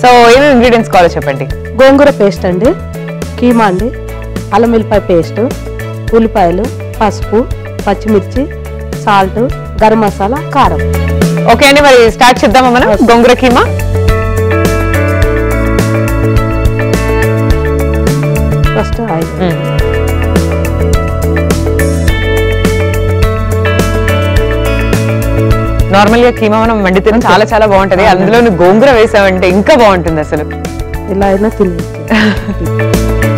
So ఏమేమి ingredients కావాలో చెప్పండి గోంగూర పేస్ట్ అండి కీమా అండి అల్లం వెల్లిపాయ పేస్ట్ ఉల్లిపాయలు పసుపు పచ్చిమిర్చి సాల్ట్ గరం మసాలా కారం ఓకే అండి మరి స్టార్ట్ చేద్దామా మనం gongura keema first oil normal గా కీమా మనం వండితే చాలా చాలా బాగుంటది అందులో నువ్వు గోంగూర వేసావంటే ఇంకా బాగుంటుంది అసలు ఇలా అయినా తినేసి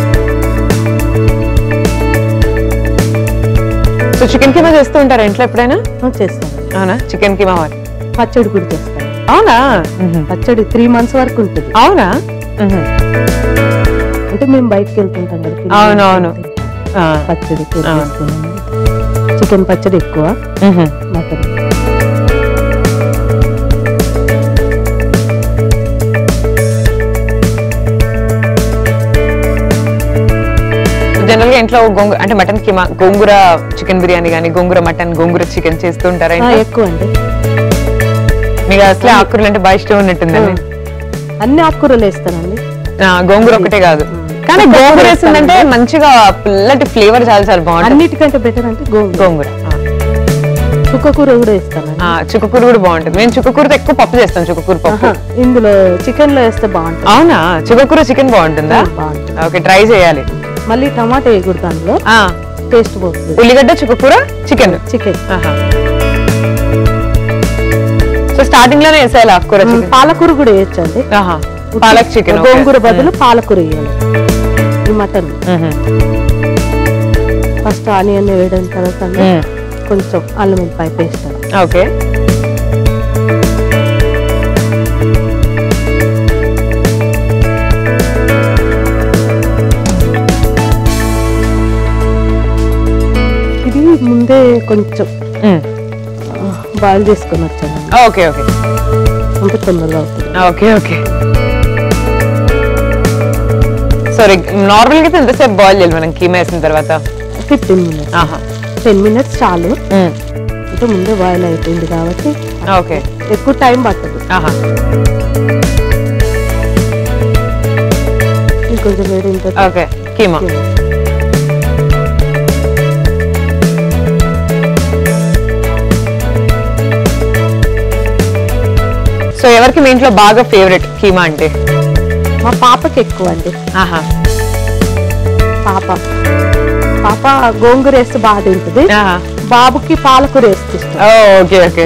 సో చికెన్ కీమా చేస్తూ ఉంటారా ఇంట్లో ఎప్పుడైనా చేస్తాను అవునా చికెన్ కీమా మరి. పచ్చడి కూడా చేస్తాను అవునా మ్మ్. పచ్చడి త్రీ మంత్స్ వరకు ఉంటుంది అవునా మ్మ్. అంటే మేము బయటకు వెళ్తుంటాం కదా పిల్లలు అవును, అవును. తింటాం. ఆ. పచ్చడి ఆ. చేసుకున్నాము చికెన్ పచ్చడి ఎక్కువ మ్మ్. మటన్ జనరల్ గా ఇంట్లో గోంగూర అంటే మటన్ కీమా గోంగూర చికెన్ బిర్యానీ కానీ గోంగూర మటన్ గోంగూర చికెన్ చేస్తూ ఉంటారా ఆ, ఇంట్లో? ఎక్కువ అండి మీకు అసలే ఆకుకూరలు అంటే బాగా ఇష్టం ఉన్నట్టుందండి అన్ని ఆకుకూరలు వేస్తానండి ఆ, గోంగూర ఒకటే కాదు కానీ చుక్క గోంగూర కూర వేసిందంటే మంచిగా పుల్లటి ఫ్లేవర్ చాలా చాలా బాగుంటుంది అన్నిటికంటే బెటర్ అంటే గోంగూర గోంగూర చుక్క కూర కూడా వేస్తానండి ఆ, చుక్కకూర కూడా బాగుంటుంది మేము చుక్కకూరతో ఎక్కువ పప్పు చేస్తాం చుక్కకూర పప్పు ఆహా, ఇందులో చికెన్ లో వేస్తే బాగుంటుంది అవునా చుక్కకూర చికెన్ బాగుంటుందా బాగుంటుంది ఓకే ట్రై చేయాలి మళ్ళీ టమాటా వేయకూడదు అందులో ఆ, టేస్ట్ పోతుంది ఉల్లిగడ్డ చుక్కకూర చికెన్ చికెన్ సో స్టార్టింగ్ లోనే వేసేయాలి ఆకుకూర చికెన్ పాలకూర కూడా వేయచ్చు అండి ఆహా పాలక్ చికెన్ గోంగూర బదులు పాలకూర వేయాలి ఈ మటన్ ఫస్ట్ ఆనియన్ వేయడం తర్వాత కొంచెం అల్లం వెల్లిపాయ పేస్ట్ ఓకే ఇది ముందే కొంచెం బాయిల్ చేసుకొని వచ్చాను ఓకే ఓకే అంటే తొందరగా అవుతుంది ఓకే ఓకే సారీ నార్మల్ గా అయితే ఎంతసేపు బాయిల్ చేయాలి మనం కీమా వేసిన తర్వాత ఫిఫ్టీన్ మినిట్స్ ఆహా టెన్ మినిట్స్ చాలు అంటే ముందే బాయిల్ అయిపోయింది కాబట్టి ఓకే ఎక్కువ టైం పట్టదు ఆహా ఇంకొంచెం వేడి ఉంటుంది ఓకే కీమా సో ఎవరికి మీ ఇంట్లో బాగా ఫేవరెట్ కీమా అంటే మా పాపకి ఎక్కువ అండి ఆహా పాప పాప గోంగూర వేస్తే బాగా తింటుంది ఆహా బాబుకి పాలకూర వేస్తే ఇష్టం ఓ ఓకే ఓకే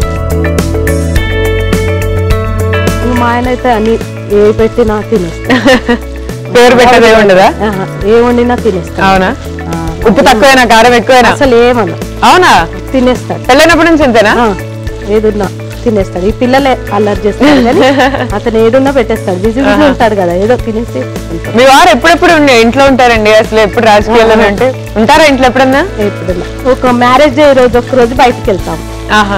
ఇంక మా ఆయన అయితే అన్ని ఏ పెట్టినా తినేస్తా పేరు పెట్టదే ఉండదా ఆహా, ఏ వండినా తినేస్తా అవునా ఆ, ఉప్పు తక్కువైనా కారం ఎక్కువైనా అసలు ఏమన్నా అవునా తినేస్తాడు పెళ్ళైనప్పటి నుంచి అంతేనా ఆ, ఏదున్నా తినేస్తాడు ఈ పిల్లలే అల్లరి చేస్తాడు కానీ అతను ఏదున్నా పెట్టేస్తాడు బిజీ బిజీ ఉంటాడు కదా ఏదో తినేసి వెళ్తాడు. మీ వారు ఎప్పుడెప్పుడు ఉండే ఇంట్లో ఉంటారండి అసలు ఎప్పుడు రాజకీయాల్లో అంటే ఉంటారా ఇంట్లో ఎప్పుడన్నా ఎప్పుడన్నా ఒక మ్యారేజ్ డే రోజు ఒక్క రోజు బయటకు వెళ్తాం ఆహా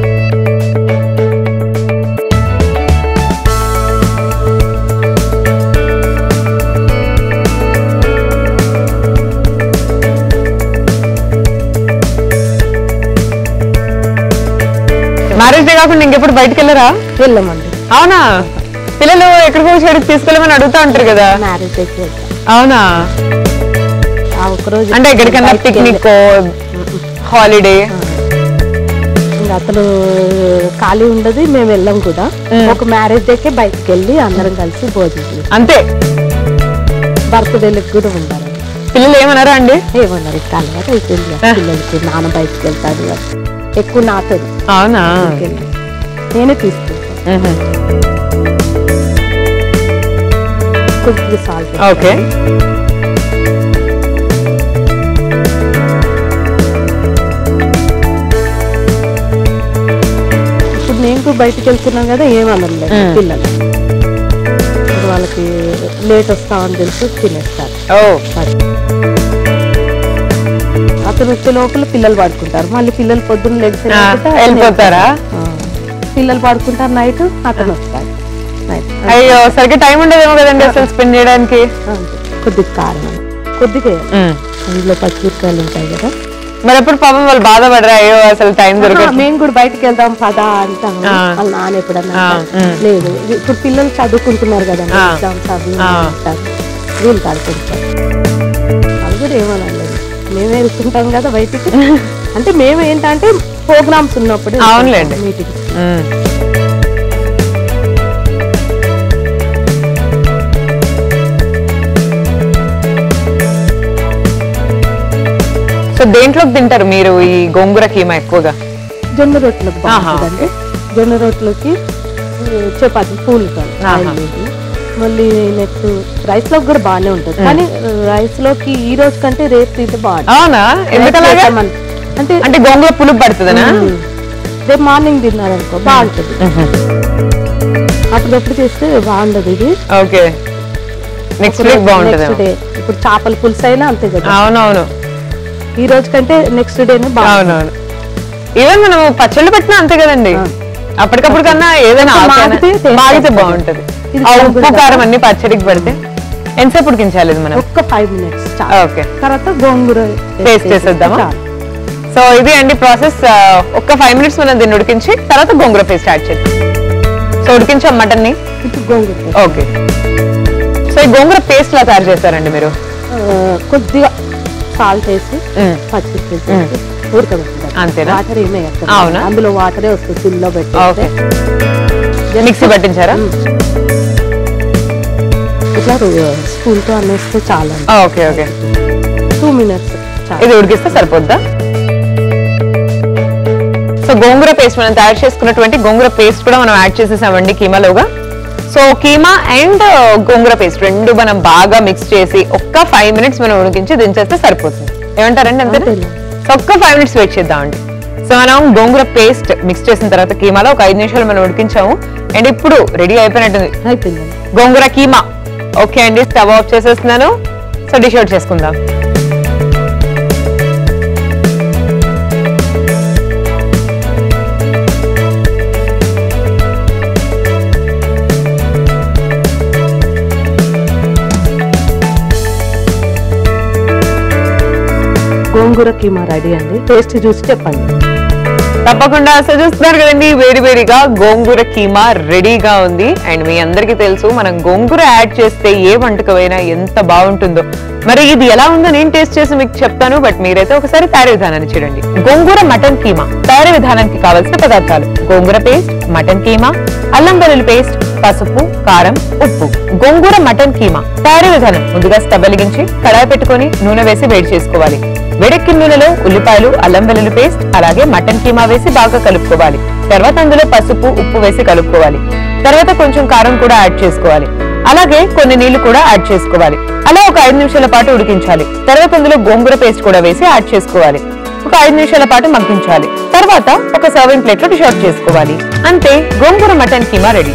మ్యారేజ్ డే కాకుండా ఇంకెప్పుడు బయటకు వెళ్ళరా వెళ్ళామండి అవునా పిల్లలు ఎక్కడికో చెడికి తీసుకెళ్ళమని అడుగుతా ఉంటారు కదా మ్యారేజ్ డేకి వెళ్తాం అవునా ఆ ఒక్క రోజు అంటే ఎక్కడికన్నా బయటికి పిక్నిక్ హాలిడే ఇంకా అతను ఖాళీ ఉండదు మేము వెళ్ళాం కూడా ఒక మ్యారేజ్ డేకే బయటకు వెళ్ళి అందరం కలిసి భోజనం చేస్తాం. అంతే బర్త్డేలకు కూడా ఉండాలి పిల్లలు ఏమన్నారా అండి ఏమన్నారు ఇక్కడ అలవాటు అయిపోయింది కదా పిల్లలకి నాన్న బయటకు వెళ్తాడు కదా. ఎక్కువ నాతో అవునా నేనే తీసుకుంటాను మ్మ్. కొద్దిగా సాల్ట్ ఓకే ఇప్పుడు నేను కూడా బయటకు వెళ్తున్నాం కదా ఏమనలేదు మ్మ్. పిల్లలు ఇప్పుడు వాళ్ళకి లేట్ వస్తామని తెలిసి తినేస్తారు ఓ మరి. అతను వచ్చే లోపల పిల్లలు పడుకుంటారు మళ్ళీ పిల్లలు పొద్దున్న లెగ్స్ ఆ, వెళ్ళిపోతారా పిల్లలు పడుకుంటారు నైట్ అతను వస్తాడు నైట్ అయ్యో సరిగ్గా టైం ఉండదేమో కదండి అసలు స్పెండ్ చేయడానికి కొద్దిగా కారం కొద్దిగా వేయాలి. మ్మ్. అందులో పచ్చిమిరకాయలు ఉంటాయి కదా మరి ఎప్పుడు పాపం వాళ్ళు బాధపడరా అయ్యో అసలు టైం ఆహా, దొరకదు మేము కూడా బయటికి వెళ్దాం పదా అంటాము ఆ. వాళ్ళ నాన్న ఎప్పుడన్నా ఆ, అంటారు. ఉమ్. లేదు ఇది ఇప్పుడు పిల్లలు చదువుకుంటున్నారు కదా ఆ. ఎగ్జామ్స్ అవి ఇవి ఆ. అంటారు వీళ్ళు కాడుకుంటారు వాళ్ళు కూడా ఏమనలేదు మేమే వెళ్తుంటాం కదా బయటికి అంటే మేము ఏంటంటే ప్రోగ్రామ్స్ ఉన్నప్పుడు అవునులేండి. మీటింగ్ మ్మ్. సో దేంట్లోకి తింటారు మీరు ఈ గోంగూర కీమా ఎక్కువగా జొన్న రొట్టెలకు ఆహా. బాగుంటుందండి జొన్న రొట్టెలకి ఈ, చపాతీ పూలతో ఆహా. మళ్ళీ నెక్స్ట్ రైస్ లోకి కూడా బాగానే ఉంటుంది కానీ రైస్ లోకి ఈ రోజు కంటే రేపు తింటే బాగుంటుంది అవునా ఎందుకలాగా రైస్ చేద్దామని. అంటే అంటే గోంగూర పులుపు పడుతుందనా ఉమ్, రేపు మార్నింగ్ తిన్నారనుకో బాగుంటుంది అప్పుడప్పుడు చేస్తే బాగుండదు ఇది ఓకే నెక్స్ట్ వీక్ బాగుంటుంది నెక్స్ట్ డే ఇప్పుడు చేపల పులుసు అయినా అంతే కదా అవునవును ఈ రోజు కంటే నెక్స్ట్ డేనే బాగుంటుంది అవునవును ఈవెన్ మనం పచ్చళ్ళు పెట్టినా అంతే కదండి ఆ. అప్పటికప్పుడు కన్నా ఏదైనా కొంచెం ఆకైనా మాగితే taste మాగితే వస్తుంది. బాగుంటది ఇది ఆ గోంగూర ఉప్పు కదా. కారం అన్ని పచ్చడికి పెడితే ఎంతసేపు ఉడికించాలి ఇది మనం ఒక్క ఫైవ్ మినిట్స్ ఓకే తర్వాత గోంగూర Paste చేసేద్దామా? చాలు. సో ఇది అండి ప్రాసెస్ ఒక్క ఫైవ్ మినిట్స్ మనం దీన్ని ఉడికించి తర్వాత గోంగూర పేస్ట్ యాడ్ చేద్దాం సో ఉడికించాం మటన్ ని ఇప్పుడు గోంగూర paste. ఓకే సో ఈ గోంగూర పేస్ట్ లా తయారు చేస్తారండి మీరు ఆ, కొద్దిగా సాల్ట్ వేసి మ్మ్. పచ్చిమిర్చి వేసి ఉడకబెట్టాలి అంతేనా? వాటర్ ఏమే వేస్తాం. అవునా? అందులో వాటరే వస్తుంది సిల్లో ఓకే పెట్టి మిక్సీ పట్టించారా ఇట్లా స్పూన్ తో అనేస్తే చాలా ఓకే ఓకే టూ మినిట్స్ చాలు ఇది ఉడికిస్తే సరిపోద్దా సో గోంగూర పేస్ట్ మనం తయారు చేసుకున్నటువంటి గోంగూర పేస్ట్ కూడా మనం యాడ్ చేసేసామండి కీమాలోగా so keema and gongura paste రెండు మనం బాగా మిక్స్ చేసి ఒక్క ఫైవ్ మినిట్స్ మనం ఉడికించి దించేస్తే సరిపోతుంది ఏమంటారండి అంతే అంతేలే. సో ఒక్క ఫైవ్ మినిట్స్ వెయిట్ చేద్దామండి సో మనం గోంగూర పేస్ట్ మిక్స్ చేసిన తర్వాత కీమాలో ఒక ఐదు నిమిషాలు మనం ఉడికించాము అండ్ ఇప్పుడు రెడీ అయిపోయినట్టుంది అయిపోయిందండి గోంగూర కీమా ఓకే అండి స్టవ్ ఆఫ్ చేసేస్తున్నాను సో డిష్ అవుట్ చేసుకుందాం గోంగూర కీమా రెడీ అండి టేస్ట్ చూసి చెప్పండి తప్పకుండా అసలు చూస్తున్నారు కదండి వేడి వేడిగా గోంగూర కీమా రెడీగా ఉంది అండ్ మీ అందరికీ తెలుసు మనం గోంగూర యాడ్ చేస్తే ఏ వంటకమైనా ఎంత బాగుంటుందో మరి ఇది ఎలా ఉందో నేను టేస్ట్ చేసి మీకు చెప్తాను బట్ మీరైతే ఒకసారి తయారీ విధానాన్ని చూడండి గోంగూర మటన్ కీమా తయారీ విధానానికి కావాల్సిన పదార్థాలు గోంగూర పేస్ట్ మటన్ కీమా అల్లం వెల్లుల్లి పేస్ట్ పసుపు కారం ఉప్పు గోంగూర మటన్ కీమా తయారీ విధానం ముందుగా స్టవ్ వెలిగించి కడాయి పెట్టుకొని నూనె వేసి వేడి చేసుకోవాలి వేడెక్కిన నూనెలో ఉల్లిపాయలు అల్లం వెల్లుల్లి పేస్ట్ అలాగే మటన్ కీమా వేసి బాగా కలుపుకోవాలి తర్వాత అందులో పసుపు ఉప్పు వేసి కలుపుకోవాలి తర్వాత కొంచెం కారం కూడా యాడ్ చేసుకోవాలి అలాగే కొన్ని నీళ్లు కూడా యాడ్ చేసుకోవాలి అలా ఒక ఐదు నిమిషాల పాటు ఉడికించాలి తర్వాత అందులో గోంగూర పేస్ట్ కూడా వేసి యాడ్ చేసుకోవాలి ఒక ఐదు నిమిషాల పాటు మగ్గించాలి తర్వాత ఒక సర్వింగ్ ప్లేట్ లో డిష్ అవుట్ చేసుకోవాలి అంతే గోంగూర మటన్ కీమా రెడీ